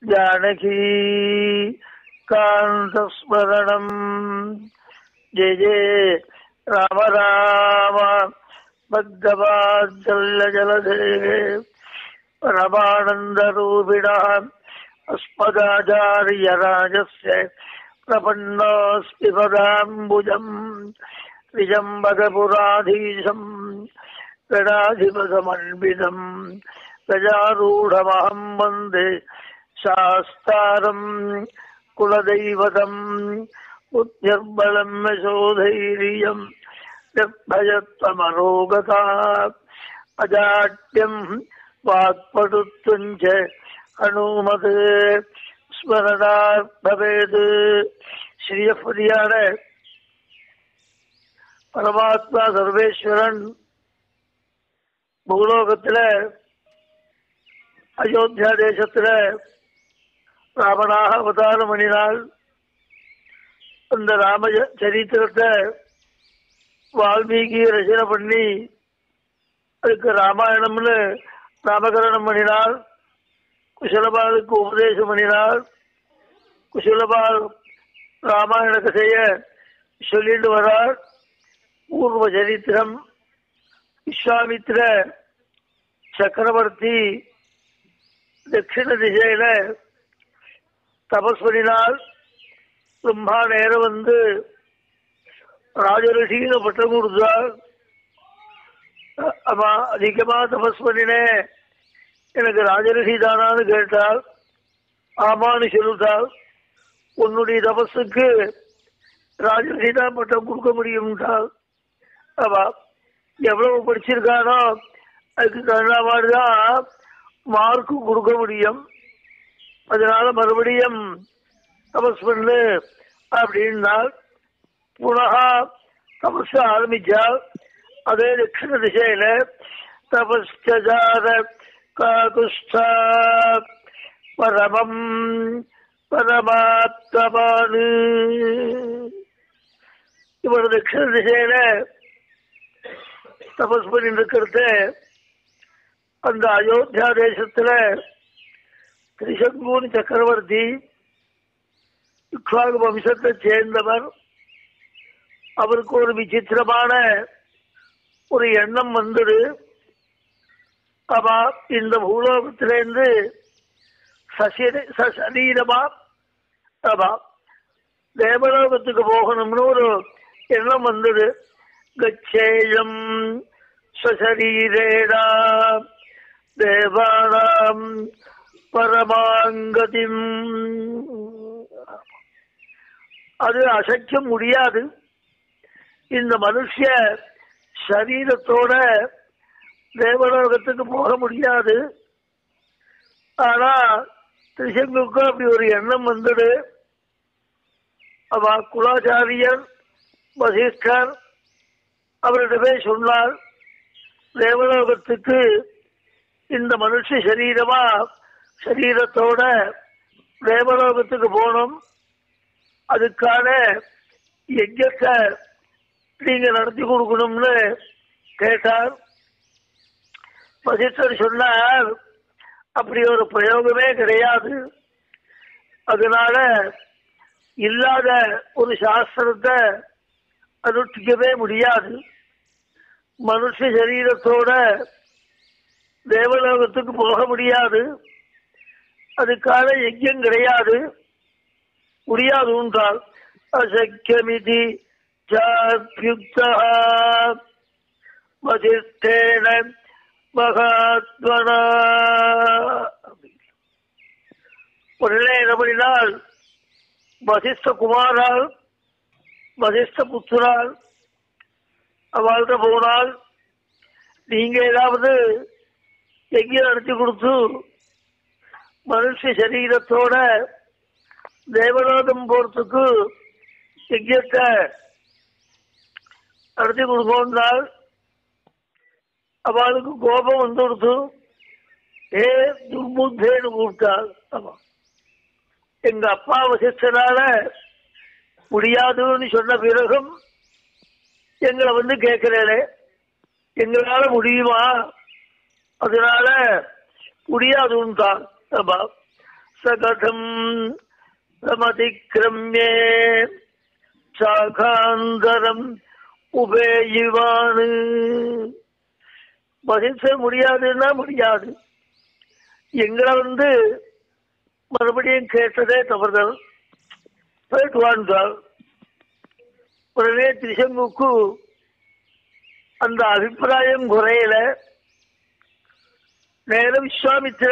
जानकी कान्तस्मरणम् जय जय राम राम भद्रवात्सल्यजलधे परमानन्दरूपिणः अस्मदाचार्यराजस्य प्रपन्नोऽस्मि पदाम्बुजम् त्रिजम्बकपुराधीशम् गणाधिपसमन्वितम् गजारूढमहम् वन्दे शास्तारम् कुलदैवतम् बुद्धिर्बलम् यशोधैर्यम् निर्भयत्वमरोगता अजाड्यम् वाक्पटुत्वम् च हनुमत् ஸ்மரணார் பவேது ஸ்ரீயப்பதியான பரமாத்மா சர்வேஸ்வரன் பூலோகத்துல அயோத்தியா தேசத்துல ராமனாக அவதாரம் பண்ணினாள் அந்த ராம சரித்திரத்தை வால்மீகி ரச்சனை பண்ணி அதுக்கு ராமாயணம்னு நாமகரணம் பண்ணினாள் குசலபாலுக்கு உபதேசம் பண்ணினார் குசலபால் ராமாயண கதைய சொல்லிட்டு வரார் பூர்வ சரித்திரம் விஸ்வாமித்திர சக்கரவர்த்தி தட்சிண திசையில தபஸ் பண்ணினார் பிரம்மா நேரம் வந்து ராஜரிஷின்னு பட்டம் கொடுத்தார் ஆமா அதிகமா தபஸ் பண்ணினேன் எனக்கு ராஜரிஷி தானான்னு கேட்டால் ஆமான்னு சொல்லிட்டால் உன்னுடைய தபஸுக்கு ராஜரிஷி தான் பட்டம் கொடுக்க முடியும்ட்டால் ஆமா எவ்வளவு படிச்சிருக்கானோ அதுக்கு தகுந்த மாதிரிதான் மார்க்கு கொடுக்க முடியும் அதனால மறுபடியும் தபஸ் பண்ணு அப்படின்னால் புனகா தபஸ் ஆரம்பிச்சால் அதே தட்சிண திசையில தபஸ்சார காகுஷ்டா பரமம் பரமாத்மனு இவர் தட்சிண திசையில தபஸ் பண்ணிட்டு இருக்கிறத அந்த அயோத்தியா தேசத்துல திரிசங்கூன் சக்கரவர்த்தி இக்ஷாகு வம்சத்தை சேர்ந்தவர் அவருக்கு ஒரு விசித்திரமான ஒரு எண்ணம் வந்துடு அவா இந்த பூலோகத்திலிருந்து சசரீரமா அவா தேவலோகத்துக்கு போகணும்னு ஒரு எண்ணம் வந்தது கச்சேயம் சசரீரேடா தேவானாம் பரமாங்கதிம் அது அசைக்க முடியாது இந்த மனுஷ சரீரத்தோட தேவலோகத்துக்கு போக முடியாது ஆனா திருசங்குக்கும் அப்படி ஒரு எண்ணம் வந்தது அவ குலாச்சாரியர் வசிஷ்டர் அவரிடமே சொன்னார் தேவலோகத்துக்கு இந்த மனுஷ சரீரமா சரீரத்தோட தேவலோகத்துக்கு போனோம் அதுக்கான யஜ்யத்தை நீங்க நடத்தி கொடுக்கணும்னு கேட்டார் வசிஷ்டர் சொன்னார் அப்படி ஒரு பிரயோகமே கிடையாது அதனால இல்லாத ஒரு சாஸ்திரத்தை அனுஷ்டிக்கவே முடியாது மனுஷ சரீரத்தோட தேவலோகத்துக்கு போக முடியாது அதுக்கான யஜ்யம் கிடையாது முடியாது என்றால் அசக்கியமிதி சாத்யுக்தா வசிஷ்டேன மகாத்மனா உடனே என்ன பண்ணினால் வசிஷ்ட குமாரால் வசிஷ்ட புத்திரால் அவள்கிட்ட போனால் நீங்க ஏதாவது எங்கேயும் நடத்தி கொடுத்து மனுஷ சரீரத்தோட தேவலோகம் போறதுக்கு யஜ்யத்தை நடத்தி கொடுக்கோன்னால் அவளுக்கு கோபம் வந்துடுத்து ஏ துர்புத்தேன்னு கூப்பிட்டாள் ஆமா எங்க அப்பா வசிஷ்டனால முடியாதுன்னு சொன்ன பிறகும் எங்களை வந்து கேட்கிறேனே எங்களால முடியுமா அதனால முடியாதுன்றான் ஆமா சகதம் ரமதிக்கிரமியே சாகாந்தரம் உபேயுவானு மகிழ்ச்ச முடியாதுன்னா முடியாது எங்களை வந்து மறுபடியும் கேட்டதே தவறுதல் போயிட்டு வாழ்ந்தால் உடனே திரிசங்குக்கு அந்த அபிப்பிராயம் குறையல நேர விஸ்வாமித்திர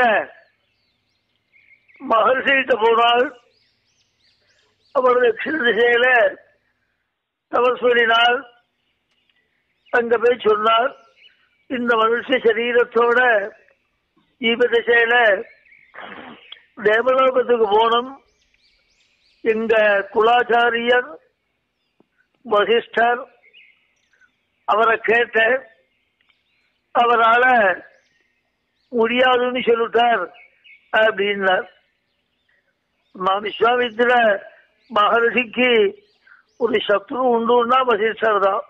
மகர்ஷிகிட்ட போனால் அவர் தட்சிண திசையில தவஸ்வரினால் அங்க போய் சொன்னார் இந்த மனுஷ சரீரத்தோட ஜீவ திசையில தேவலோகத்துக்கு போனோம் எங்க குலாச்சாரியர் வசிஷ்டர் அவரை கேட்ட அவரால முடியாதுன்னு சொல்லிட்டார் அப்படின்னார் நான் விஸ்வாமித்திர மகர்ஷிக்கு ஒரு சத்ரு உண்டுன்னா வசிஷ்டர் தான்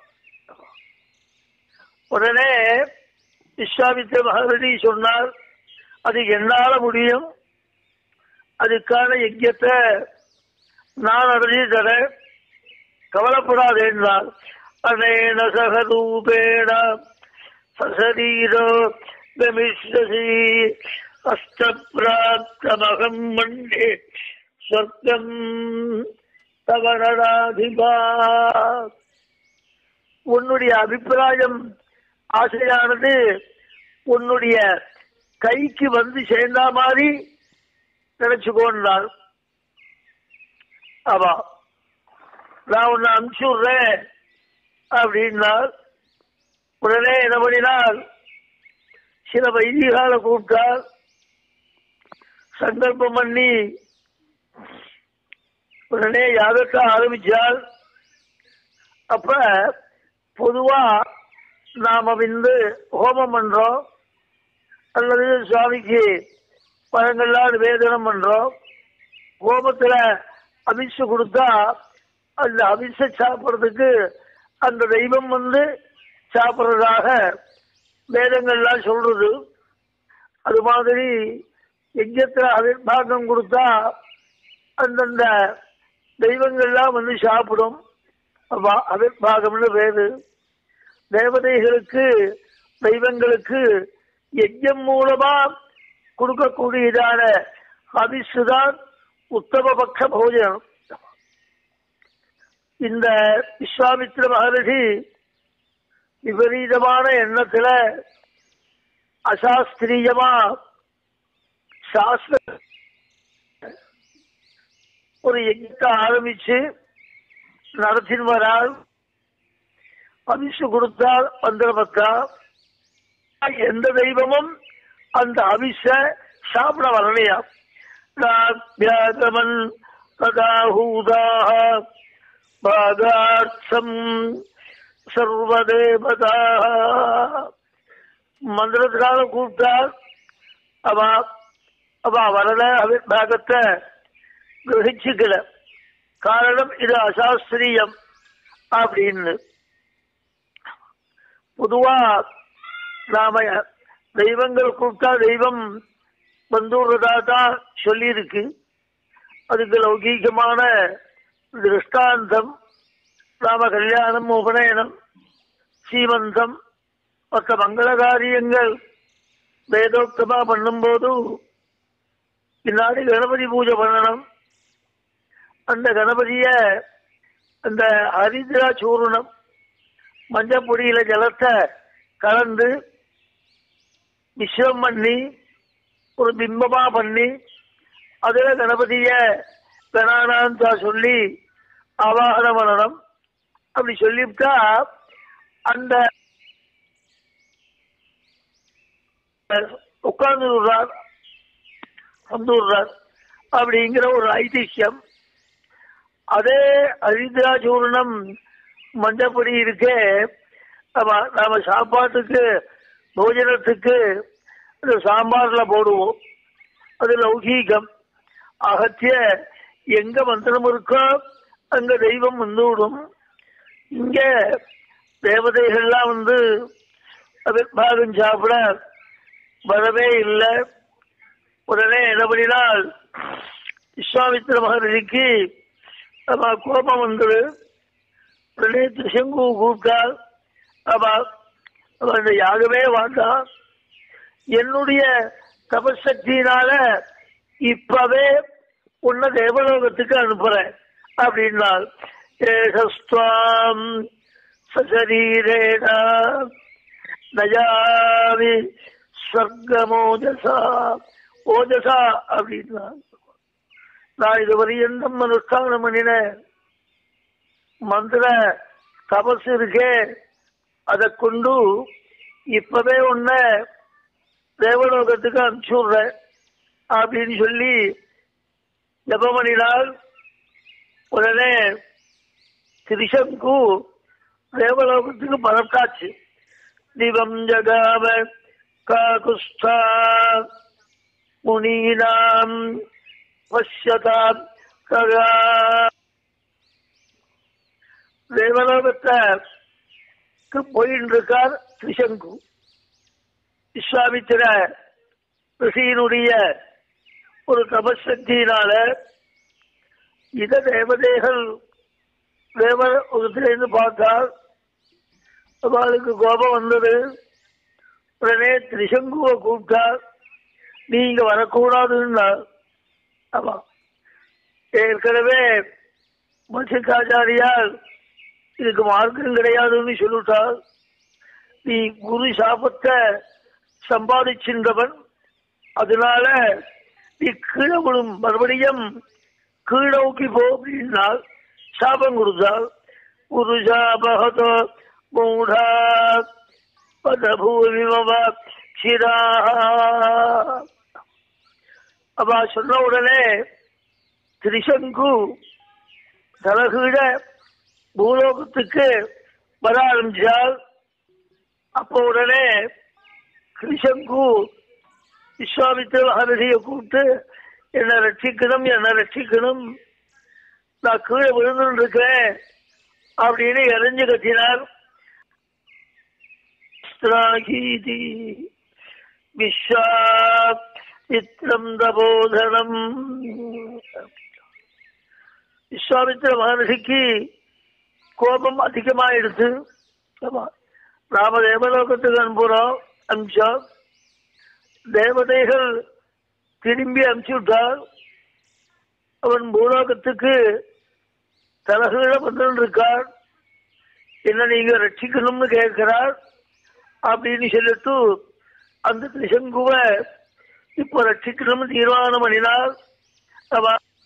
உடனே விஸ்வாமித்திர மகர்ஷி சொன்னார் அது என்னால முடியும் அதுக்கான யஜ்யத்தை நான் அடைஞ்சி தரேன் கவலைப்படாது என்றால் அனேன சகரூபேண சசரீரோ கமிஷசி அஷ்டப்பிராப்தமகம் மண்டே சொர்க்கம் தவனடாதிபா உன்னுடைய அபிப்பிராயம் ஆசையானது உன்னுடைய கைக்கு வந்து சேர்ந்தா மாதிரி நினைச்சுக்கோன்றார் ஆமா நான் உன்னை அனுப்பிச்சு விடுறேன் அப்படின்னார் உடனே என்ன பண்ணினார் சில வைதிகால கூப்பிட்டார் சங்கல்பம் பண்ணி உடனே யாகத்தை ஆரம்பிச்சால் அப்ப பொதுவா நாம வந்து ஹோமம் பண்றோம் அல்லது சுவாமிக்கு பழங்கள்லாம் நிவேதனம் பண்றோம் ஹோமத்துல அபிஷ கொடுத்தா அந்த அபிஷ சாப்பிட்றதுக்கு அந்த தெய்வம் வந்து சாப்பிட்றதாக வேதங்கள்லாம் சொல்றது அது மாதிரி யஜ்யத்துல அவிர்வாகம் கொடுத்தா அந்தந்த தெய்வங்கள்லாம் வந்து சாப்பிடும் அவிர்வாகம்னு பேரு தேவதைகளுக்கு தெய்வங்களுக்கு யஜ்யம் மூலமா கொடுக்கக்கூடியதான ஹபிஸு தான் உத்தமபக்ஷ போஜனம் இந்த விஸ்வாமித்திர மகரிஷி விபரீதமான எண்ணத்துல அசாஸ்திரியமா சாஸ்திர ஒரு யஜ்யத்தை ஆரம்பிச்சு நடத்தின் வரால் அபிஷு கொடுத்தால் மந்திரமத்தா எந்த தெய்வமும் அந்த அபிஷ சாப்பிட வரலையா வியாகமன் ததாஹூதாக பாகார்த்தம் சர்வதேவதா மந்திரத்தினால கூப்பிட்டால் அவ அவ வரல அவிர்வாகத்தை கிரகிச்சுக்கல காரணம் இது அசாஸ்திரியம் அப்படின்னு பொதுவா நாம தெய்வங்கள் கூப்பிட்டா தெய்வம் வந்துடுறதா தான் சொல்லியிருக்கு அதுக்கு லௌகீகமான திருஷ்டாந்தம் நாம கல்யாணம் உபநயனம் சீமந்தம் மற்ற மங்கள காரியங்கள் வேதோக்தமா பண்ணும்போது பின்னாடி கணபதி பூஜை பண்ணணும் அந்த கணபதிய அந்த ஹரித்ரா சூர்ணம் மஞ்சள் பொடியில ஜலத்தை கலந்து மிஸ்ரம் பண்ணி ஒரு பிம்பமா பண்ணி அதுல கணபதிய கணானாந்தா சொல்லி ஆவாகனம் பண்ணணும் அப்படி சொல்லிவிட்டா அந்த உட்கார்ந்து விடுறார் வந்து விடுறார் அப்படிங்கிற ஒரு ஐதிஹ்யம் அதே ஹரித்ரா சூர்ணம் மஞ்சப்பொடி இருக்கே ஆமா நாம சாப்பாட்டுக்கு போஜனத்துக்கு இந்த சாம்பார்ல போடுவோம் அது லௌகீகம் அகத்திய எங்க மந்திரம் இருக்கோ அங்க தெய்வம் வந்து விடும் இங்க தேவதைகள்லாம் வந்து அபிர்பாகம் சாப்பிட வரவே இல்லை உடனே என்ன பண்ணினால் விஸ்வாமித்திர மகரிஷிக்கு அவ கோபம் வந்தது உடனே திருசங்கு கூப்பிட்டால் அவ அவ அந்த யாகமே வேண்டாம் என்னுடைய தபசக்தியினால இப்பவே உன்னை தேவலோகத்துக்கு அனுப்புறேன் அப்படின்னால் ஏகஸ்துவாம் சசரீரேண நயாவி ஸ்வர்கமோஜசா ஓஜசா அப்படின்னா நான் இதுவரை எண்ணம் அனுஷ்டானம் பண்ணின மந்திர தபஸ் இருக்கே அதை கொண்டு இப்பவே உன்னை தேவலோகத்துக்கு அனுப்பிச்சு விடுறேன் அப்படின்னு சொல்லி ஜபமணினால் உடனே திரிசங்கு தேவலோகத்துக்கு பறக்காச்சு திவம் ஜகாவ காகுஸ்தா முனீனாம் பஷ்யதாம் ககா தேவலோகத்துக்கு போயின்னு இருக்கார் திரிசங்கு விஸ்வாமித்திர ரிஷியினுடைய ஒரு தபசக்தியினால இத தேவதைகள் தேவலோகத்திலிருந்து பார்த்தால் அவளுக்கு கோபம் வந்தது உடனே திரிசங்குவை கூப்பிட்டார் நீங்க வரக்கூடாதுன்னா ஆமா ஏற்கனவே மத்சிகாச்சாரியால் இதுக்கு மார்க்கம் கிடையாதுன்னு சொல்லிட்டால் நீ குரு சாபத்தை சம்பாதிச்சின்றவன் அதனால நீ கீழே விழும் மறுபடியும் கீழோக்கி போ அப்படின்னால் சாபம் கொடுத்தால் குரு சாபகதோ மூடா பதபூமிமவ சிரா அவ சொன்ன உடனே திரிசங்கு தலகீழ பூலோகத்துக்கு வர ஆரம்பிச்சால் அப்போ உடனே திரிசங்கு விஸ்வாமித்திர மகரிஷியை கூப்பிட்டு என்னை ரட்சிக்கணும் என்னை ரட்சிக்கணும் நான் கீழே விழுந்து இருக்கிறேன் அப்படின்னு எரிஞ்சு கத்தினார் ஸ்திராகீதி விஸ்வாமித்ரம் தபோதனம் விஸ்வாமித்திர மகர்ஷிக்கு கோபம் அதிகமாயிடுச்சு ஆமா நாம தேவலோகத்துக்கு அனுப்புறோம் அனுப்பிச்சோம் தேவதைகள் திரும்பி அனுப்பிச்சு விட்டால் அவன் பூலோகத்துக்கு தலகீழ வந்து இருக்கார் என்ன நீங்க ரட்சிக்கணும்னு கேட்கிறார் அப்படின்னு சொல்லிட்டு அந்த திசங்குவ இப்போ ரட்சிக்கணும்னு தீர்மானம் பண்ணினார் அவ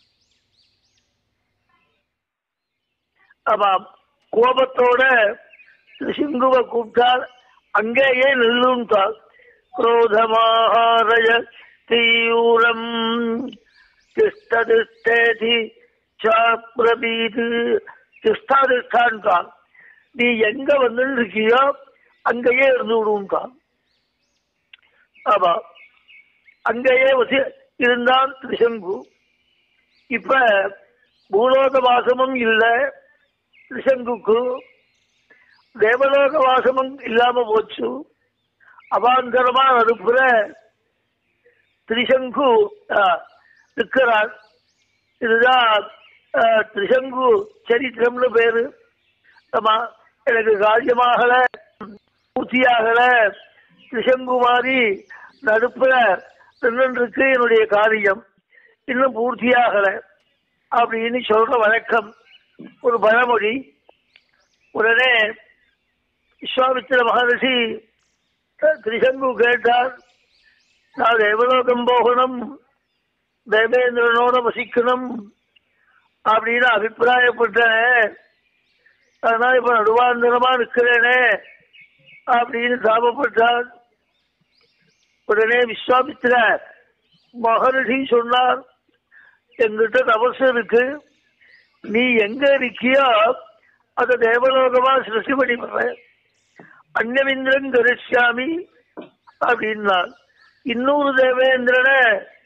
அவ கோபத்தோட திசங்குவ கூப்பிட்டால் அங்கேயே நில்லுன்றாள் क्रोधमाहारय तीव्रम् திஷ்டதிஷ்டேதி சாப்ரபீது திஷ்டாதிஷ்டான்றான் நீ எங்க வந்து இருக்கியோ அங்கேயே இருந்து விடுவான் ஆமா அங்கேயே வசி இருந்தான் திரிசங்கு இப்ப பூலோக வாசமும் இல்லை திரிசங்குக்கு தேவலோக வாசமும் இல்லாம போச்சு அவாந்தரமா நடுப்புற திரிசங்கு இருக்கிறார் இதுதான் திரிசங்கு சரித்திரம்னு பேரு ஆமா எனக்கு காரியமாகல பூர்த்தியாகல திரிசங்கு மாதிரி நடுப்புற நின்றுருக்கு என்னுடைய காரியம் இன்னும் பூர்த்தியாகல அப்படின்னு சொல்ற வழக்கம் ஒரு பழமொழி உடனே விஸ்வாமித்திர மகரிஷி திரிசங்கு கேட்டார் நான் தேவலோகம் போகணும் தேவேந்திரனோட வசிக்கணும் அப்படின்னு அபிப்பிராயப்பட்டேன் ஆனா இப்ப நடுவாந்தரமா நிற்கிறேனே அப்படின்னு சாபப்பட்டார் உடனே விஸ்வாமித்திர மகரிஷி சொன்னார் எங்கிட்ட தபசு இருக்கு நீ எங்க இருக்கியோ அதை தேவலோகமா சிருஷ்டி பண்ணி பண்றேன் அந்நவிந்திரன் கரிஷ்யாமி அப்படின்னார் இன்னொரு தேவேந்திரனை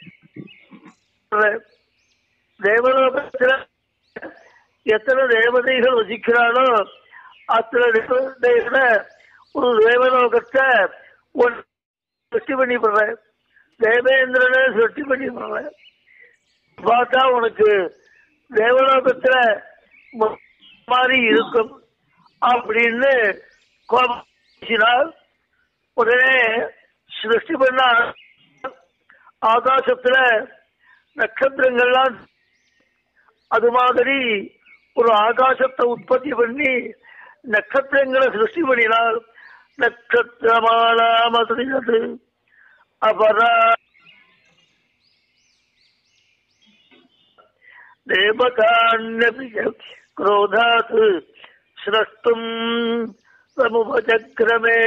தேவலோகத்துல எத்தனை தேவதைகள் வசிக்கிறானோ அத்தனை தேவதைகளை ஒரு தேவலோகத்தை சிருஷ்டி பண்ணி பண்றேன் தேவேந்திரனை சிருஷ்டி பண்ணி பண்றேன் பார்த்தா உனக்கு தேவலோகத்துல ம- மாதிரி இருக்கும் அப்படின்னு கோபம் பேசினார். உடனே சிருஷ்டி பண்ண ஆகாசத்துல நட்சத்திரங்கள்லாம் அது மாதிரி ஒரு ஆகாசத்தை உற்பத்தி பண்ணி நட்சத்திரங்களை சிருஷ்டி பண்ணினால் நட்சத்திரமாலாமது அபரா தேவகான்யபி क्रोधात् स्रष्टुम् சமுபச்சக்கிரமே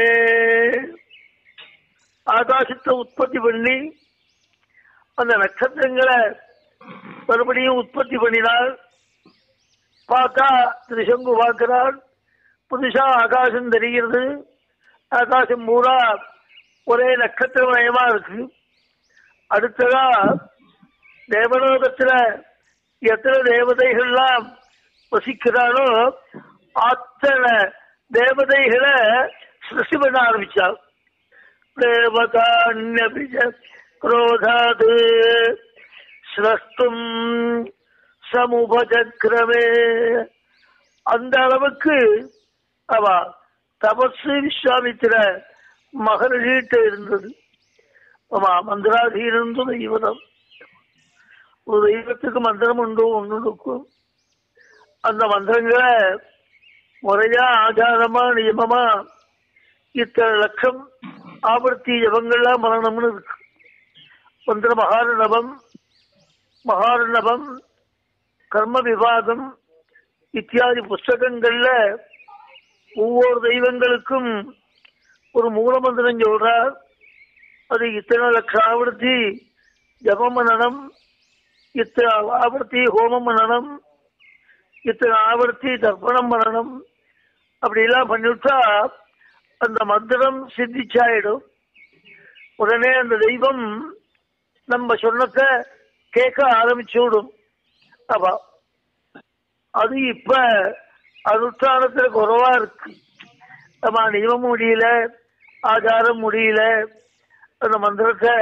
ஆகாசத்தை உற்பத்தி பண்ணி அந்த நட்சத்திரங்களை மறுபடியும் உற்பத்தி பண்ணினார் பார்த்தா திரிசங்கு பார்க்கிறார் புதுசா ஆகாசம் தெரிகிறது ஆகாசம் பூரா ஒரே நட்சத்திரமயமா இருக்கு அடுத்ததா தேவலோகத்துல எத்தனை தேவதைகள்லாம் வசிக்கிறானோ அத்தனை தேவதைகளை சிருஷ்டி பண்ண ஆரம்பிச்சார் தேவதான்யபிஜ குரோதாது சிரஷ்டும் சமுபஜக்கிரமே அந்த அளவுக்கு அவ தபசு விஸ்வாமித்திர மகர்கிட்ட இருந்தது ஆமா மந்திராதீனம் தெய்வதம் ஒரு தெய்வத்துக்கு மந்திரம் உண்டு ஒன்று இருக்கும் அந்த மந்திரங்களை முறையா ஆச்சாரமா நியமமா இத்தனை லட்சம் ஆவர்த்தி ஜபங்கள்லாம் மரணம்னு இருக்கு மந்திர மகாரணபம் மகாரணபம் கர்ம விவாதம் இத்தியாதி புஸ்தகங்கள்ல ஒவ்வொரு தெய்வங்களுக்கும் ஒரு மூலமந்திரம் சொல்றார் அது இத்தனை லட்சம் ஆவர்த்தி ஜபம் பண்ணணும் இத்தனை ஆவர்த்தி ஹோமம் பண்ணணும் இத்தனை ஆவர்த்தி தர்ப்பணம் பண்ணணும் அப்படிலாம் பண்ணிவிட்டா அந்த மந்திரம் சித்திச்சாயிடும் உடனே அந்த தெய்வம் நம்ம சொன்னதை கேட்க ஆரம்பிச்சு விடும் அப்பா அது இப்ப அனுஷ்டானத்துல குறைவா இருக்கு நம்ம நியமம் முடியல ஆச்சாரம் முடியல அந்த மந்திரத்தை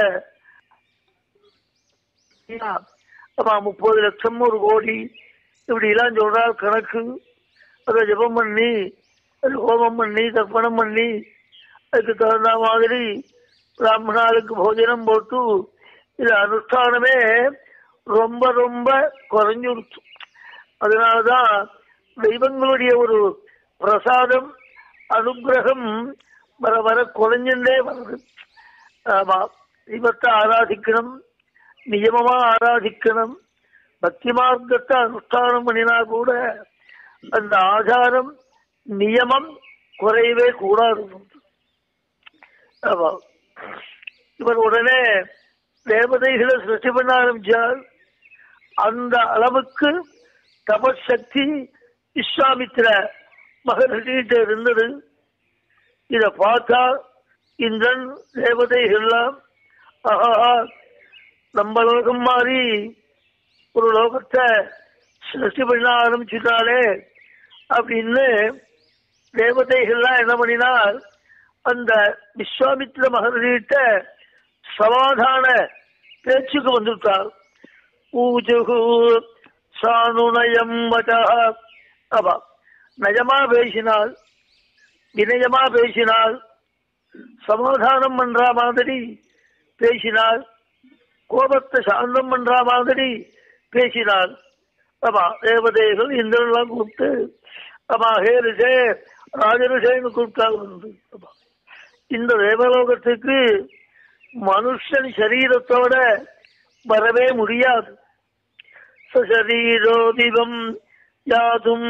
ஆமா முப்பது லட்சம் ஒரு கோடி இப்படி எல்லாம் சொல்றார் கணக்கு அதை ஜபம் பண்ணி அது ஹோமம் பண்ணி தர்ப்பணம் பண்ணி அதுக்கு தகுந்த மாதிரி பிராமணாளுக்கு போஜனம் போட்டு இது அனுஷ்டானமே ரொம்ப ரொம்ப குறைஞ்சுடுச்சு அதனாலதான் தெய்வங்களுடைய ஒரு பிரசாதம் அனுகிரகம் வர வர குறைஞ்சுட்டே வருது ஆமா தெய்வத்தை ஆராதிக்கணும் நியமமா ஆராதிக்கணும் பக்தி மார்க்கத்தை அனுஷ்டானம் பண்ணினா கூட அந்த ஆச்சாரம் நியமம் குறையவே கூடாது ஆமா இவர் உடனே தேவதைகளை சிருஷ்டி பண்ண ஆரம்பிச்சார் அந்த அளவுக்கு தபசக்தி விஸ்வாமித்திர மகர்கிட்ட இருந்தது இத பார்த்தா இந்திரன் தேவதைகள்லாம் ஆஹா நம்ம லோகம் மாதிரி ஒரு லோகத்தை சிருஷ்டி பண்ண ஆரம்பிச்சுட்டாலே அப்படின்னு தேவதைகள்லாம் என்ன பண்ணினால் அந்த விஸ்வாமித்திர மகர்கிட்ட சமாதான பேச்சுக்கு வந்துட்டார் ஊஜுகு சானுநயம் வச்சா அவா நயமா பேசினால் வினயமா பேசினால் சமாதானம் பண்ற மாதிரி பேசினால் கோபத்தை சாந்தம் பண்ற மாதிரி பேசினார் ஆமா தேவதைகள் இந்திரன்லாம் கூப்பிட்டு ஆமா ஹே ரிஷே ராஜரிஷேன்னு கூப்பிட்டாங்க வந்து ஆமா. இந்த தேவலோகத்துக்கு மனுஷன் சரீரத்தோட வரவே முடியாது சரீரோதிவம் யாதும்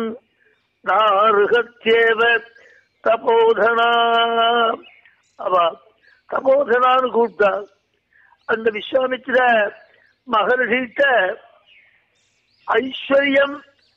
நாருகத்தேவ தபோதனா அவா தபோதனான்னு கூப்பிட்டார் அந்த விஸ்வாமித்திர மகர்ஷிட்ட ஐஸ்வர்யம்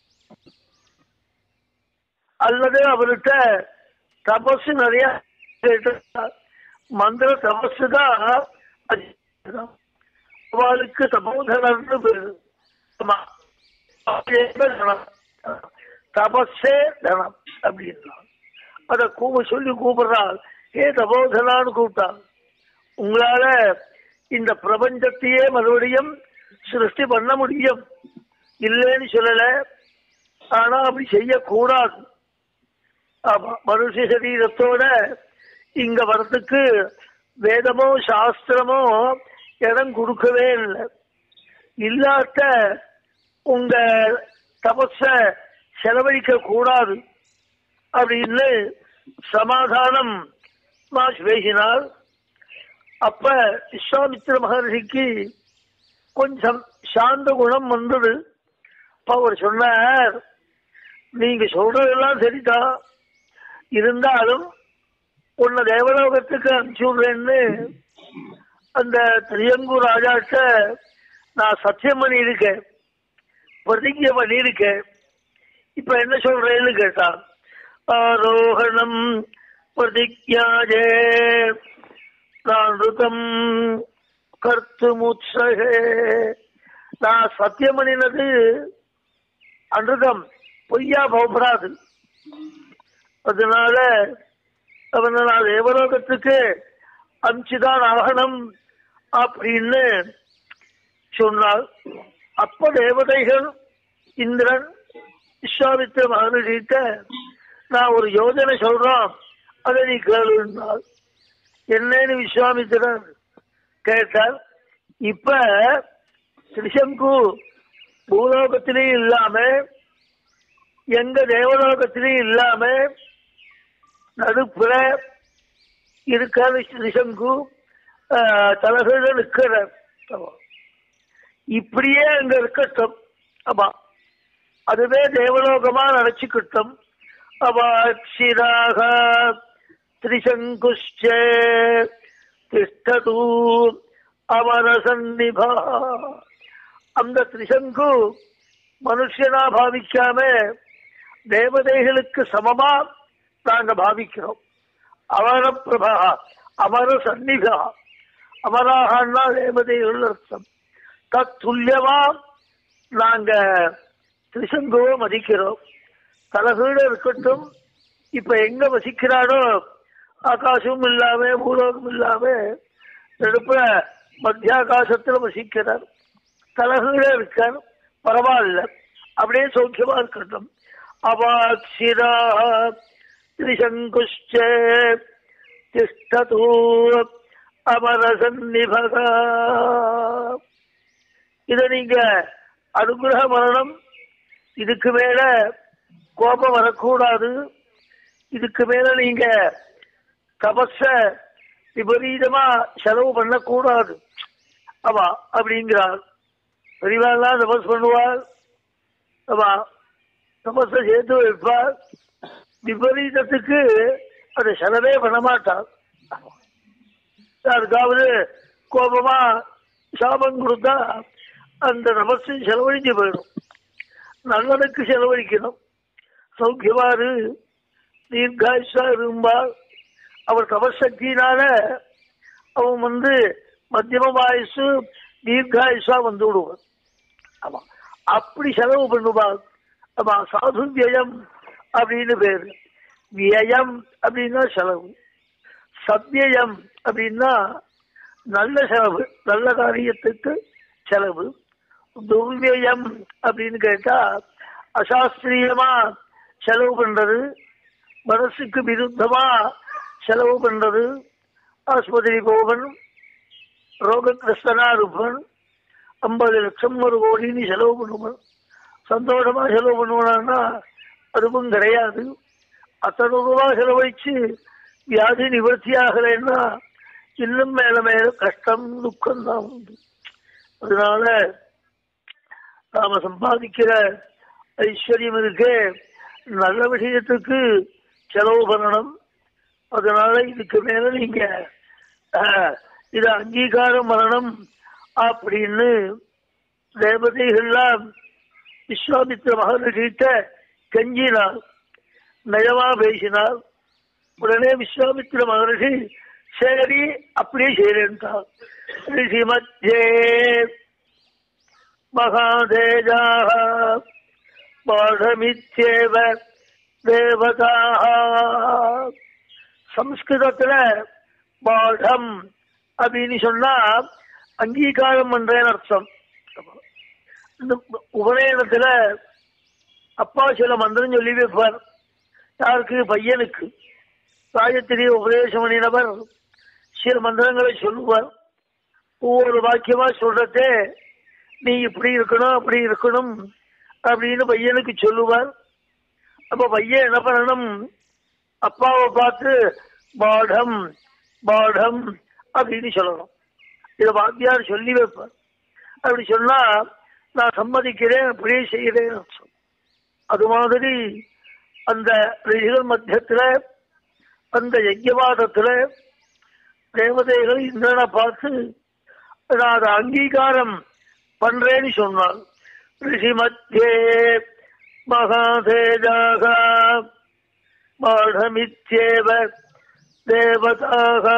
அல்லது அவர்கிட்ட தபசு நிறைய கேட்டிருந்தார். மந்திர தபசு தான் அதிகம். அவளுக்கு தபோதனர்னு பேரு ஆமா. தபசே தனம். தபஸே தனம் அப்படின்றான் அத கூப்ப சொல்லி கூப்பிடுறாள் ஏ தபோதனான்னு கூப்பிட்டான் உங்களால இந்த பிரபஞ்சத்தையே மறுபடியும் சிருஷ்டி பண்ண முடியும் இல்லைன்னு சொல்லல ஆனா அப்படி செய்யக்கூடாது ஆமா மனுஷ சரீரத்தோட இங்க வரத்துக்கு வேதமோ சாஸ்திரமோ இடம் கொடுக்கவே இல்லை இல்லாத உங்க தபஸ செலவழிக்க கூடாது அப்படின்னு சமாதானம் மாஸ் பேசினார் அப்ப விஸ்வாமித்திர மகர்ஷிக்கு கொஞ்சம் சாந்த குணம் வந்தது அப்ப அவர் சொன்னார் நீங்க சொல்றதெல்லாம் சரிதான் இருந்தாலும் உன்னை தேவலோகத்துக்கு அனுப்பிச்சு விடுறேன்னு அந்த திரியங்கு ராஜாட்ட நான் சத்தியம் பண்ணியிருக்கேன் பிரதிஜை பண்ணியிருக்கேன் இப்ப என்ன சொல்றேன்னு கேட்டான் ஆரோகணம் பிரதிஜாஜே நானுதம் கர்த்து முத்சகே நான் சத்தியம் பண்ணினது அனுதம் பொய்யா போகப்படாது அதனால அவனை நான் தேவலோகத்துக்கு அனுப்பிச்சுதான் ஆகணும் அப்படின்னு சொன்னார் அப்ப தேவதைகள் இந்திரன் விஸ்வாமித்திர மகனிட்ட நான் ஒரு யோஜனை சொல்றோம் அதை நீ கேளுனார் என்னன்னு விஸ்வாமித்திரன் கேட்டார் இப்ப திரிசங்கு பூலோகத்திலையும் இல்லாம எங்க தேவலோகத்திலையும் இல்லாம நடுப்புற இருக்காது திரிசங்கு தலைகீழ நிற்கிறார் இப்படியே அங்க இருக்கட்டும் ஆமா அதுவே தேவலோகமா நினைச்சுக்கிட்டும் அவாட்சிராக திரிசங்குஷ்ட திஷ்டது அமரசன்னிபா அந்த திரிசங்கு மனுஷனா பாவிக்காம தேவதைகளுக்கு சமமா நாங்க பாவிக்கிறோம் அமர பிரபா அமர சந்நிகா அமராகன்னா தேவதைகள் அர்த்தம் தத்துல்யமா நாங்க திரிசங்குவை மதிக்கிறோம் தலகீழ இருக்கட்டும் இப்ப எங்க வசிக்கிறானோ ஆகாசமும் இல்லாம பூலோகம் இல்லாம நடுப்புற மத்தியாகாசத்துல வசிக்கிறார் தலகீழ இருக்கார் பரவாயில்ல அப்படியே சௌக்கியமா இருக்கட்டும் அபாட்சிரா திரிசங்குஷ்ட திஷ்டது அமரசன்னிபகா இத நீங்க அனுகிரக மரணம் இதுக்கு மேல கோபம் வரக்கூடாது இதுக்கு மேல நீங்க தபஸ விபரீதமா செலவு பண்ணக்கூடாது ஆமா அப்படிங்கிறார் பெரியவாள்லாம் தபஸ் பண்ணுவார் ஆமா தபஸ சேர்த்து வைப்பார் விபரீதத்துக்கு அதை செலவே பண்ண மாட்டார் யாருக்காவது கோபமா சாபம் கொடுத்தா அந்த நமசு செலவழிஞ்சு போயிடும் நல்லனுக்கு செலவழிக்கணும் சௌக்கியமாறு தீர்காயுஷா இருந்தால் அவர் தபசக்தியினால அவன் வந்து மத்தியம ஆயுசு தீர்காயுஷா வந்து விடுவான் ஆமா அப்படி செலவு பண்ணுவாள் ஆமா சாது வியம் அப்படின்னு பேரு வியம் அப்படின்னா செலவு சத்தியம் அப்படின்னா நல்ல செலவு நல்ல காரியத்துக்கு செலவு துர்வியம் அப்படின்னு கேட்டா அசாஸ்திரியமா செலவு பண்றது மனசுக்கு விருத்தமா செலவு பண்றது ஆஸ்பத்திரி போவன் ரோககிரஸ்தனா இருப்பன் ஐம்பது லட்சம் ஒரு கோடின்னு செலவு பண்ணுவன் சந்தோஷமா செலவு பண்ணுவானா அதுவும் கிடையாது அத்தனை ரூபா செலவழிச்சு வியாதி நிவர்த்தி ஆகலைன்னா இன்னும் மேல மேல கஷ்டம் துக்கம் தான் உண்டு அதனால நாம சம்பாதிக்கிற ஐஸ்வர்யம் இருக்கே நல்ல விஷயத்துக்கு செலவு பண்ணணும் அதனால இதுக்கு மேல நீங்க இதை அங்கீகாரம் பண்ணணும் அப்படின்னு தேவதைகள்லாம் விஸ்வாமித்திர மகர்கிட்ட கெஞ்சினார் நயமா பேசினார் உடனே விஸ்வாமித்திர மகர்ஷி சரி அப்படியே செய்யறேன்ட்டார் ரிஷி மத்தியே மகாதேஜாக பாடமித்யேவ தேவதாக சம்ஸ்கிருதத்துல பாடம் அப்படின்னு சொன்னா அங்கீகாரம் பண்றேன்னு அர்த்தம் இந்த உபநயனத்துல அப்பா சில மந்திரம் சொல்லி வைப்பார் யாருக்கு பையனுக்கு காயத்திரி உபதேசம் பண்ணினவர் சில மந்திரங்களை சொல்லுவார் ஒவ்வொரு வாக்கியமா சொல்றதே நீ இப்படி இருக்கணும் அப்படி இருக்கணும் அப்படின்னு பையனுக்கு சொல்லுவார் அப்ப பையன் என்ன பண்ணணும் அப்பாவை பார்த்து பாடம் பாடம் அப்படின்னு சொல்லணும் இதை வாத்தியார் சொல்லி வைப்பார் அப்படி சொன்னா நான் சம்மதிக்கிறேன் அப்படியே செய்கிறேன் அர்த்தம். அது மாதிரி அந்த ரிஷிகள் மத்தியத்துல அந்த யஜ்யவாதத்துல தேவதைகள் இந்திரனை பார்த்து நான் அதை அங்கீகாரம் பண்றேன்னு சொன்னான் ரிஷி மத்தியே மகாதேஜாக பாடமித்யேவ தேவதாக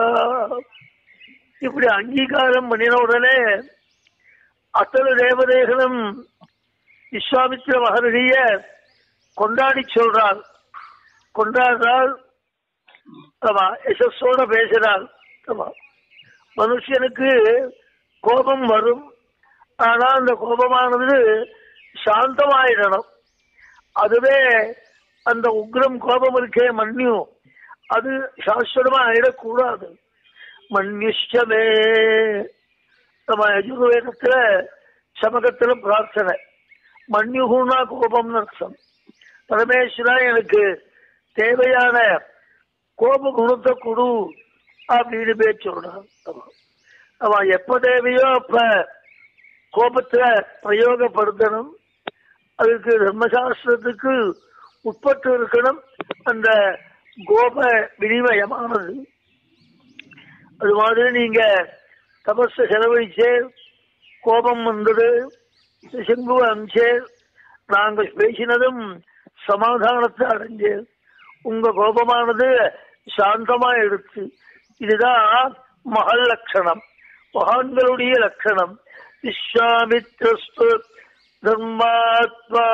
இப்படி அங்கீகாரம் பண்ணின உடனே அத்தனை தேவதைகளும் விஸ்வாமித்திர மகர்ஷிய கொண்டாடி சொல்றாள் கொண்டாடுறாள் ஆமா யசஸோட பேசுறாள் ஆமா மனுஷனுக்கு கோபம் வரும் ஆனா அந்த கோபமானது சாந்தமாயிடணும் அதுவே அந்த உக்ரம் கோபம் இருக்கே மன்யு அது சாஸ்வரமா ஆயிடக்கூடாது மன்யுஷ்டமே நம்ம யஜுர்வேதத்துல சமகத்துல பிரார்த்தனை மன்யுகுனா கோபம்னு அர்த்தம் பரமேஸ்வரா எனக்கு தேவையான கோப குணத்தை கொடு அப்படின்னு பேர் சொல்றான் அவன். அவன் எப்ப தேவையோ அப்ப கோபத்தை பிரயோகப்படுத்தணும் அதுக்கு தர்மசாஸ்திரத்துக்கு உட்பட்டு இருக்கணும் அந்த கோப வினிமயமானது அது மாதிரி நீங்க தபஸ செலவழிச்சே கோபம் வந்தது சிம்பு அமிச்சே நாங்கள் பேசினதும் சமாதானத்தை அடைஞ்சேன் உங்க கோபமானது சாந்தமா எடுத்து இதுதான் மகள் லட்சணம் மகான்களுடைய லட்சணம் விஸ்வாமித்ரஸ்து தர்மாத்மா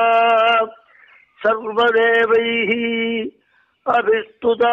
சர்வதேவை அபிஸ்துதா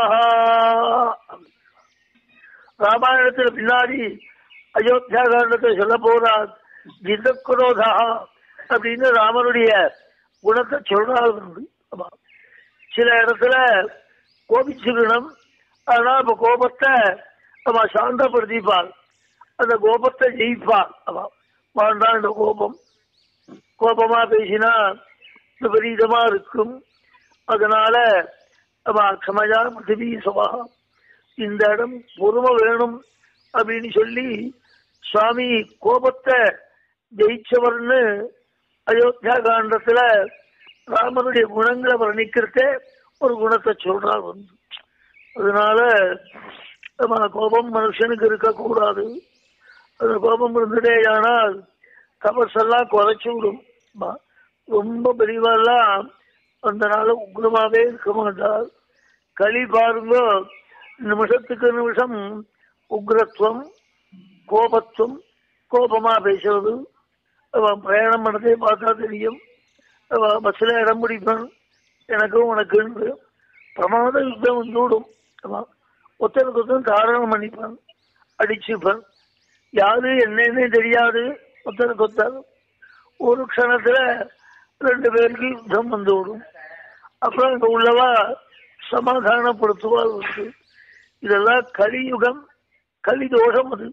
ராமாயணத்துல பின்னாடி அயோத்தியா காரணத்தை சொல்ல போறார் ஜிதக்குரோதா அப்படின்னு ராமனுடைய குணத்தை சொல்றாரு வந்து. ஆமா. சில இடத்துல கோபிச்சுக்கணும் ஆனா இப்ப கோபத்தை அவ சாந்தப்படுத்திப்பாள் அந்த கோபத்தை ஜெயிப்பாள் அவ வாழ்ந்தான் இந்த கோபம் கோபமா பேசினா விபரீதமா இருக்கும் அதனால அவ கமஜா பிருத்திவி சபா இந்த இடம் பொறுமை வேணும் அப்படின்னு சொல்லி சுவாமி கோபத்தை ஜெயிச்சவர்னு அயோத்தியா காண்டத்துல ராமனுடைய குணங்களை வர்ணிக்கிறதே ஒரு குணத்தை சொல்றார் வந்து அதனால நம்ம கோபம் மனுஷனுக்கு இருக்கக்கூடாது அந்த கோபம் இருந்ததேயானால் தபஸெல்லாம் குறைச்சு விடும் ம- ரொம்ப பெரியவெல்லாம் அந்த நாள் உக்ரமாவே இருக்க மாட்டார் களி பாருங்க நிமிஷத்துக்கு நிமிஷம் உக்ரத்துவம் கோபத்துவம் கோபமா பேசுறது அவன் பிரயாணம் பண்ணதே பார்த்தா தெரியும் அவன் பஸ்ல இடம் பிடிப்பான் எனக்கும் உனக்கு பிரமாத யுத்தம் வந்து விடும் அவன் ஒருத்தருக்கு ஒருத்தன் காரணம் பண்ணிப்பான் அடிச்சுப்பான் யாரு என்னன்னே தெரியாது ஒருத்தருக்கு ஒருத்தர் ஒரு க்ஷணத்துல ரெண்டு பேருக்கு யுத்தம் வந்து விடும் அப்புறம் அங்க உள்ளவா சமாதானப்படுத்துவார் வந்து இதெல்லாம் கலியுகம் கலி தோஷம் அது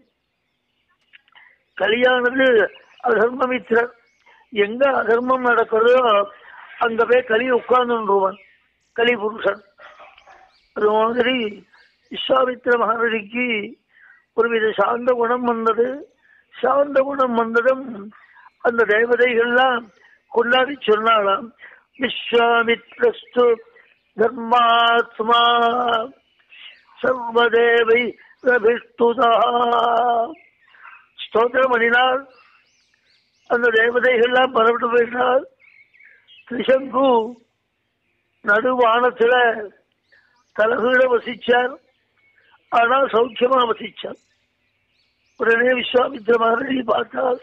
கலியானது அதர்மமித்திரர் எங்க அதர்மம் நடக்கிறதோ அங்க போய் கலி உட்கார்ந்துருவான் கலி புருஷன் அது மாதிரி விஸ்வாமித்திர மகர்ஷிக்கு ஒருவித சாந்த குணம் வந்தது சாந்த குணம் வந்ததும் அந்த தேவதைகள்லாம் கொண்டாடி சொன்னாலாம் விஸ்வாமித்ரஸ்து தர்மாத்மா சர்வதேவை ரபிஷ்டுதா ஸ்தோத்திரம் பண்ணினார் அந்த தேவதைகள்லாம் பரவிட்டு போயிட்டார் திரிசங்கு நடுவானத்துல தலகீழ வசிச்சார் ஆனால் சௌக்கியமா வசிச்சார் உடனே விஸ்வாமித்திர மகர்ஷி பார்த்தால்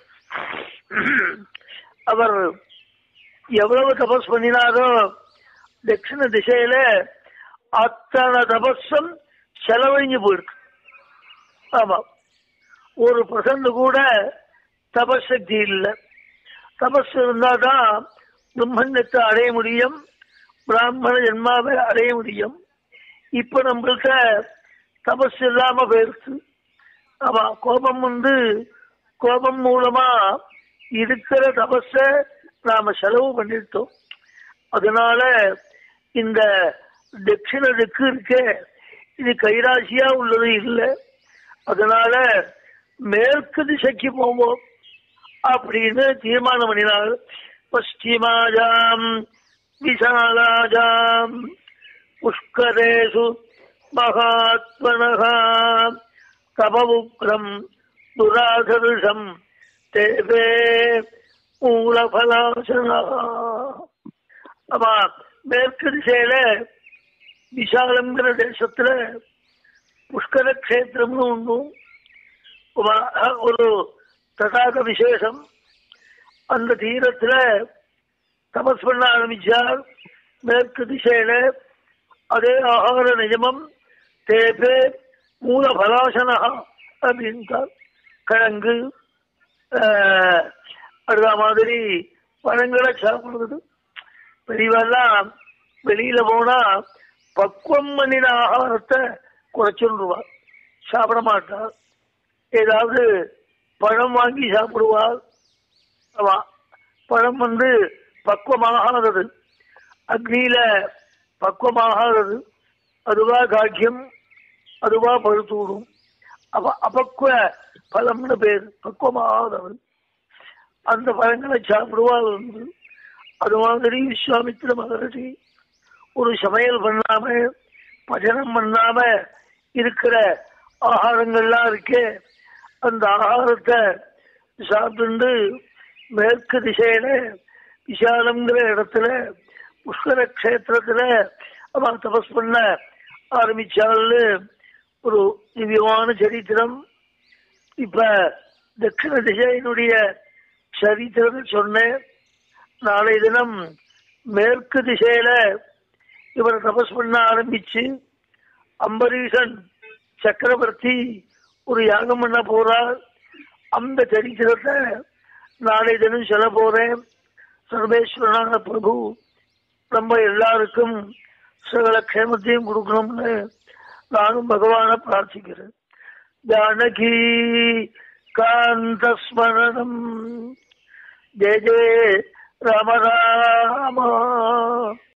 அவர் எவ்வளவு தபஸ் பண்ணினாரோ தட்சிண திசையில அத்தனை தபஸும் செலவழிஞ்சு போயிருக்கு ஆமா ஒரு பர்சன்ட் கூட தபசக்தி இல்லை தபஸ் இருந்தாதான் பிரம்மண்யத்தை அடைய முடியும் பிராமண ஜென்மாவை அடைய முடியும் இப்ப நம்மள்கிட்ட தபஸ் இல்லாம போயிடுச்சு ஆமா கோபம் வந்து கோபம் மூலமா இருக்கிற தபஸ நாம செலவு பண்ணிட்டோம் அதனால இந்த தட்சிண திக்கு இருக்கே இது கைராசியா உள்ளது இல்லை அதனால மேற்கு திசைக்கு போவோம் அப்படின்னு தீர்மானம் பண்ணினார் பশ্চিமாஜாம் விசாலாஜாம் புஷ்கரேஷு மகாத்மனகா தபவுக்ரம் துராதருஷம் தேவே மூலபலாசனா ஆமா மேற்கு திசையில விசாலங்கிற தேசத்துல புஷ்கர கஷேத்திரம்னு ஒன்றும் ஒரு தடாக விசேஷம் அந்த தீரத்துல தபஸ் பண்ண ஆரம்பிச்சார் மேற்கு திசையில அதே ஆகார நிஜமம் தேபே மூல பலாசனா அப்படின்ட்டார் கிழங்கு அடுத்த மாதிரி பழங்களை சாப்பிடுறது பெரியவெல்லாம் வெளியில போனா பக்குவம் பண்ணின ஆகாரத்தை குறைச்சுருவார் சாப்பிட மாட்டார் ஏதாவது பழம் வாங்கி சாப்பிடுவார் ஆமா பழம் வந்து பக்குவமாகாதது அக்னியில பக்குவமாகாதது அதுவா காக்கியம் அதுவா பழுத்தூடும் அப்ப அபக்குவ பழம்னு பேர் பக்குவமாகாதவன் அந்த பழங்களை சாப்பிடுவார் வந்து அது மாதிரி விஸ்வாமித்திர மகர்ஷி ஒரு சமையல் பண்ணாம பஜனம் பண்ணாம இருக்கிற ஆகாரங்கள்லாம் இருக்கே அந்த ஆகாரத்தை சாப்பிட்டு மேற்கு திசையில விசாலங்கிற இடத்துல புஷ்கர கஷேத்திரத்துல அவன் தபஸ் பண்ண ஆரம்பிச்சாள்னு ஒரு திவ்யமான சரித்திரம் இப்ப தட்சிண திசையினுடைய சரித்திரம் சொன்னேன் நாளை தினம் மேற்கு திசையில இவர் தபஸ் பண்ண ஆரம்பிச்சு அம்பரீஷன் சக்கரவர்த்தி ஒரு யாகம் பண்ண போறார் அந்த சரித்திரத்தை நாளை தினம் சொல்ல போறேன் சர்வேஸ்வரனான பிரபு நம்ம எல்லாருக்கும் சகல க்ஷேமத்தையும் கொடுக்கணும்னு நானும் பகவான பிரார்த்திக்கிறேன் ஜானகி காந்த ஸ்மரணம் ஜெய ஜெய ராம ராமா